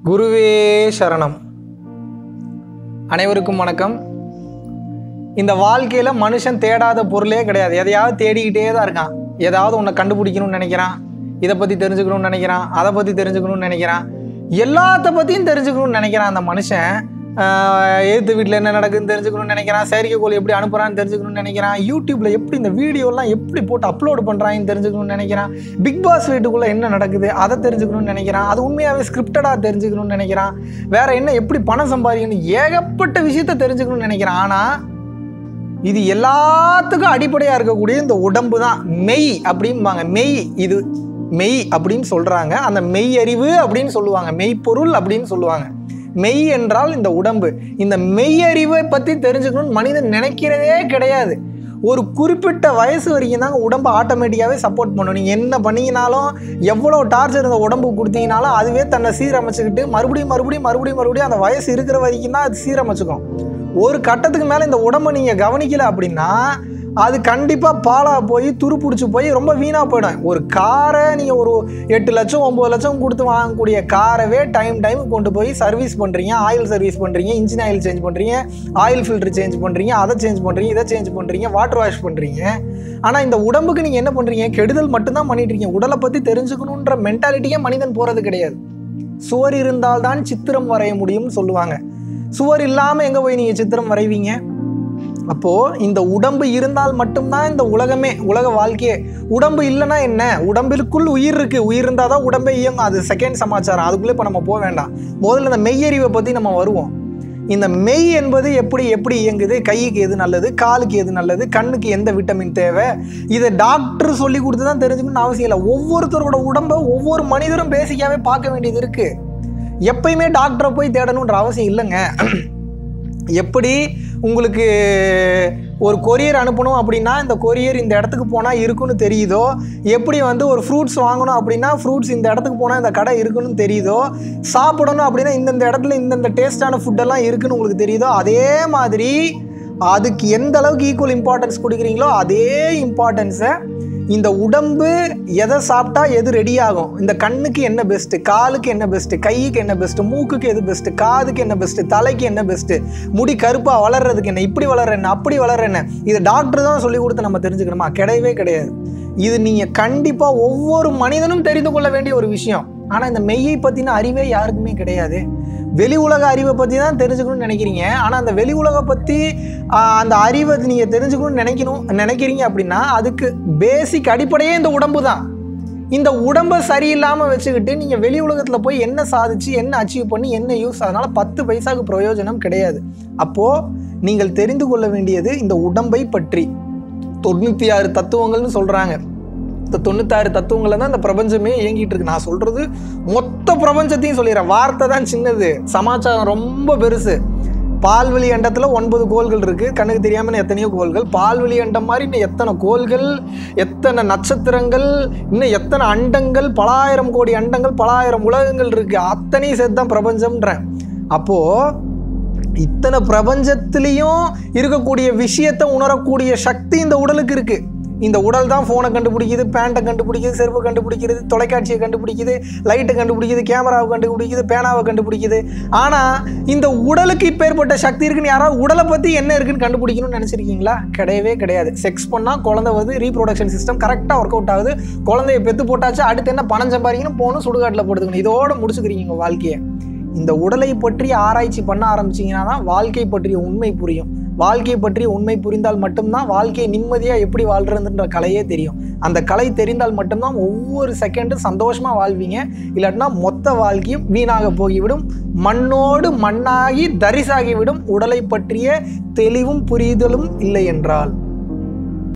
குருவே சரணம் அனைவருக்கும் வணக்கம் இந்த வாழ்க்கையில் மனுஷன் தேடாத பொருளே கிடையாது எதையாவது தேடிக்கிட்டே தான் இருக்கான் ஏதாவது ஒன்றை கண்டுபிடிக்கணும்னு நினைக்கிறான் இதை பற்றி தெரிஞ்சுக்கணும்னு நினைக்கிறான் அதை பற்றி தெரிஞ்சுக்கணும்னு நினைக்கிறான் எல்லாத்த பற்றியும் தெரிஞ்சுக்கணும்னு நினைக்கிறான் அந்த மனுஷன் ஆஹ் எதிர்த்து வீட்டில் என்ன நடக்குதுன்னு தெரிஞ்சுக்கணும்னு நினைக்கிறான் செயற்கைக்கோள் எப்படி அனுப்புகிறான்னு தெரிஞ்சுக்கணும்னு நினைக்கிறான் யூடியூப்பில் எப்படி இந்த வீடியோலாம் எப்படி போட்டு அப்லோட் பண்ணுறாங்கன்னு தெரிஞ்சுக்கணும்னு நினைக்கிறான் பிக் பாஸ் வீட்டுக்குள்ளே என்ன நடக்குது அதை தெரிஞ்சுக்கணும்னு நினைக்கிறான் அது உண்மையாகவே ஸ்கிரிப்டடாக தெரிஞ்சுக்கணும்னு நினைக்கிறான் வேற என்ன எப்படி பணம் சம்பாதிக்கணும் ஏகப்பட்ட விஷயத்த தெரிஞ்சுக்கணும்னு நினைக்கிறான் ஆனால் இது எல்லாத்துக்கும் அடிப்படையாக இருக்கக்கூடிய இந்த உடம்பு தான் மெய் அப்படிம்பாங்க மெய் இது மெய் அப்படின்னு சொல்கிறாங்க அந்த மெய் அறிவு அப்படின்னு சொல்லுவாங்க மெய்ப்பொருள் அப்படின்னு சொல்லுவாங்க மெய் என்றால் இந்த உடம்பு இந்த மெய் அறிவை பற்றி தெரிஞ்சுக்கணும்னு மனிதன் நினைக்கிறதே கிடையாது ஒரு குறிப்பிட்ட வயசு வரைக்கும் தாங்க உடம்பு ஆட்டோமேட்டிக்காகவே சப்போர்ட் பண்ணும் நீங்கள் என்ன பண்ணீங்கனாலும் எவ்வளோ டார்ச்சர் இந்த உடம்புக்கு கொடுத்தீங்கனாலும் அதுவே தன்னை சீரமைச்சுக்கிட்டு மறுபடியும் மறுபடியும் மறுபடியும் மறுபடியும் அந்த வயசு இருக்கிற வரைக்கும் தான் அது சீரமைச்சுக்கும் ஒரு கட்டத்துக்கு மேலே இந்த உடம்பை நீங்கள் கவனிக்கல அப்படின்னா அது கண்டிப்பாக பாலாக போய் துரு பிடிச்சி போய் ரொம்ப வீணாக போயிடும் ஒரு காரை நீங்கள் ஒரு எட்டு லட்சம் ஒம்பது லட்சம் கொடுத்து வாங்கக்கூடிய காரவே டைம் டைம் கொண்டு போய் சர்வீஸ் பண்ணுறீங்க ஆயில் சர்வீஸ் பண்ணுறீங்க இன்ஜின் ஆயில் சேஞ்ச் பண்ணுறீங்க ஆயில் ஃபில்டர் சேஞ்ச் பண்ணுறீங்க அதை சேஞ்ச் பண்ணுறீங்க இதை சேஞ்ச் பண்ணுறீங்க வாட்டர் வாஷ் பண்ணுறீங்க ஆனால் இந்த உடம்புக்கு நீங்கள் என்ன பண்ணுறீங்க கெடுதல் மட்டும்தான் பண்ணிட்டு இருக்கீங்க உடலை பற்றி தெரிஞ்சுக்கணுன்ற மென்டாலிட்டியே மனிதன் போகிறது கிடையாது சுவர் இருந்தால்தான் சித்திரம் வரைய முடியும்னு சொல்லுவாங்க சுவர் இல்லாமல் எங்கே போய் நீங்கள் சித்திரம் வரைவீங்க அப்போது இந்த உடம்பு இருந்தால் மட்டும்தான் இந்த உலகமே உலக வாழ்க்கையே உடம்பு இல்லைன்னா என்ன உடம்பிற்குள் உயிர் இருக்குது உயிர் இருந்தால் தான் உடம்பே இயங்கும் அது செகண்ட் சமாச்சாரம் அதுக்குள்ளே இப்போ நம்ம போக வேண்டாம் முதல்ல இந்த மெய்யறிவை பற்றி நம்ம வருவோம் இந்த மெய் என்பது எப்படி எப்படி இயங்குது கைக்கு எது நல்லது காலுக்கு எது நல்லது கண்ணுக்கு எந்த விட்டமின் தேவை இதை டாக்டர் சொல்லி கொடுத்து தான் தெரிஞ்சுக்கணும்னு அவசியம் இல்லை ஒவ்வொருத்தரோட உடம்பை ஒவ்வொரு மனிதரும் பேசிக்காவே பார்க்க வேண்டியது இருக்குது எப்பயுமே டாக்டரை போய் தேடணுன்ற அவசியம் இல்லைங்க எப்படி உங்களுக்கு ஒரு கொரியர் அனுப்பணும் அப்படின்னா இந்த கொரியர் இந்த இடத்துக்கு போனால் இருக்குன்னு தெரியுதோ எப்படி வந்து ஒரு ஃப்ரூட்ஸ் வாங்கணும் அப்படின்னா ஃப்ரூட்ஸ் இந்த இடத்துக்கு போனால் இந்த கடை இருக்குன்னு தெரியுதோ சாப்பிடணும் அப்படின்னா இந்தந்த இடத்துல இந்தந்த டேஸ்டான ஃபுட்டெல்லாம் இருக்குன்னு உங்களுக்கு தெரியுதோ அதே மாதிரி அதுக்கு எந்த அளவுக்கு ஈக்குவல் இம்பார்ட்டன்ஸ் கொடுக்குறீங்களோ அதே இம்பார்ட்டன்ஸை இந்த உடம்பு எதை சாப்பிட்டா எது ரெடி ஆகும் இந்த கண்ணுக்கு என்ன பெஸ்ட்டு காலுக்கு என்ன பெஸ்ட்டு கைக்கு என்ன பெஸ்ட்டு மூக்குக்கு எது பெஸ்ட்டு காதுக்கு என்ன பெஸ்ட்டு தலைக்கு என்ன பெஸ்ட்டு முடி கருப்பாக வளர்றதுக்கு என்ன இப்படி வளர்ற என்ன அப்படி வளர்ற என்ன இது டாக்டர் தான் சொல்லி கொடுத்து நம்ம தெரிஞ்சுக்கணுமா கிடையவே கிடையாது இது நீங்கள் கண்டிப்பாக ஒவ்வொரு மனிதனும் தெரிந்து கொள்ள வேண்டிய ஒரு விஷயம் ஆனால் இந்த மெய்யை பற்றின அறிவே யாருக்குமே கிடையாது வெளி உலக அறிவை பற்றி தான் தெரிஞ்சுக்கணும்னு நினைக்கிறீங்க ஆனால் அந்த வெளி உலக பற்றி அந்த அறிவை நீங்கள் தெரிஞ்சுக்கணும்னு நினைக்கணும் நினைக்கிறீங்க அப்படின்னா அதுக்கு பேசிக் அடிப்படையே இந்த உடம்பு தான் இந்த உடம்பை சரியில்லாமல் வச்சுக்கிட்டு நீங்கள் வெளி உலகத்தில் போய் என்ன சாதிச்சு என்ன அச்சீவ் பண்ணி என்ன யூஸ் அதனால் பத்து பைசாவுக்கு பிரயோஜனம் கிடையாது அப்போது நீங்கள் தெரிந்து கொள்ள வேண்டியது இந்த உடம்பை பற்றி தொண்ணூற்றி ஆறு தத்துவங்கள்னு சொல்கிறாங்க இந்த தொண்ணூத்தாறு தத்துவங்களில் தான் இந்த பிரபஞ்சமே இயங்கிட்டு இருக்கு நான் சொல்றது மொத்த பிரபஞ்சத்தையும் சொல்லிடுறேன் வார்த்தை தான் சின்னது சமாச்சாரம் ரொம்ப பெருசு பால்வெளி அண்டத்தில் ஒன்பது கோள்கள் இருக்குது கண்ணுக்கு தெரியாமல் எத்தனையோ கோள்கள் பால்வெளி அண்டம் மாதிரி இன்னும் எத்தனை கோள்கள் எத்தனை நட்சத்திரங்கள் இன்னும் எத்தனை அண்டங்கள் பலாயிரம் கோடி அண்டங்கள் பலாயிரம் உலகங்கள் இருக்குது அத்தனையும் சேர்த்து தான் பிரபஞ்சம்ன்றேன் அப்போது இத்தனை பிரபஞ்சத்திலையும் இருக்கக்கூடிய விஷயத்தை உணரக்கூடிய சக்தி இந்த உடலுக்கு இருக்குது இந்த உடல் தான் ஃபோனை கண்டுபிடிக்குது பேண்ட்டை கண்டுபிடிக்குது செருப்பு கண்டுபிடிக்கிறது தொலைக்காட்சியை கண்டுபிடிக்குது லைட்டை கண்டுபிடிக்குது கேமராவை கண்டுபிடிக்குது பேனாவை கண்டுபிடிக்குது ஆனால் இந்த உடலுக்கு இப்பேற்பட்ட சக்தி இருக்குன்னு யாராவது உடலை பற்றி என்ன இருக்குன்னு கண்டுபிடிக்கணும்னு நினச்சிருக்கீங்களா கிடையவே கிடையாது செக்ஸ் பண்ணால் குழந்தை வந்து ரீப்ரொடக்ஷன் சிஸ்டம் கரெக்டாக ஒர்க் அவுட் ஆகுது குழந்தைய பெற்று போட்டாச்சு அடுத்து என்ன பணம் சம்பாதிக்கணும் போகணும் சுடுகாட்டில் போட்டுக்கணும் இதோட முடிச்சுக்கிறீங்க உங்கள் வாழ்க்கையை இந்த உடலை பற்றி ஆராய்ச்சி பண்ண ஆரம்பிச்சிங்கன்னா தான் வாழ்க்கை பற்றிய உண்மை புரியும் வாழ்க்கை பற்றி உண்மை புரிந்தால் மட்டும்தான் வாழ்க்கையை நிம்மதியாக எப்படி வாழ்றதுன்ற கலையே தெரியும் அந்த கலை தெரிந்தால் மட்டும்தான் ஒவ்வொரு செகண்டும் சந்தோஷமாக வாழ்வீங்க இல்லாட்டினா மொத்த வாழ்க்கையும் வீணாக போகிவிடும் மண்ணோடு மண்ணாகி தரிசாகிவிடும் உடலை பற்றிய தெளிவும் புரிதலும் இல்லை என்றால்